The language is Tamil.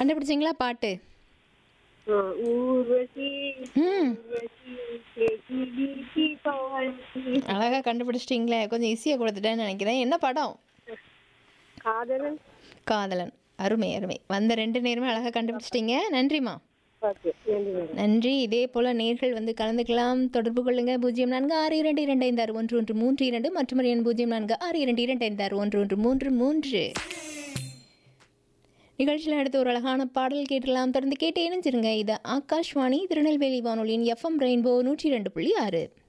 கண்டுபிடிச்சிங்களா பாட்டு ஆ, ஊர்வசி ம் ஊர்வசி கேட்டி வீட்டி பாட்டி. அழகா கண்டுபிடிச்சிட்டிங்களே கொஞ்சம் ஈஸியாக கொடுத்துட்டேன்னு நினைக்கிறேன் என்ன படம் காதலன் காதலன் அருமை அருமை வந்த ரெண்டு நேரமே அழகாக கண்டுபிடிச்சிட்டிங்க நன்றிம்மா ஓகே நன்றி மேடம் நன்றி இதே போல் நேர்கள் வந்து கலந்துக்கலாம் தொடர்பு கொள்ளுங்க பூஜ்ஜியம் நான்கு ஆறு இரண்டு இரண்டு ஐந்து ஆறு ஒன்று ஒன்று மூன்று இரண்டு மற்றும் எண் பூஜ்ஜியம் நான்கு ஆறு இரண்டு இரண்டு ஐந்து ஆறு ஒன்று ஒன்று மூன்று மூன்று நிகழ்ச்சியில் அடுத்து ஒரு அழகான பாடல் கேட்டுலாம் தொடர்ந்து கேட்டு இணைஞ்சிருங்க இது ஆகாஷ்வாணி திருநெல்வேலி வானொலியின் எஃப்எம் ரெயின்போ நூற்றி ரெண்டு புள்ளி ஆறு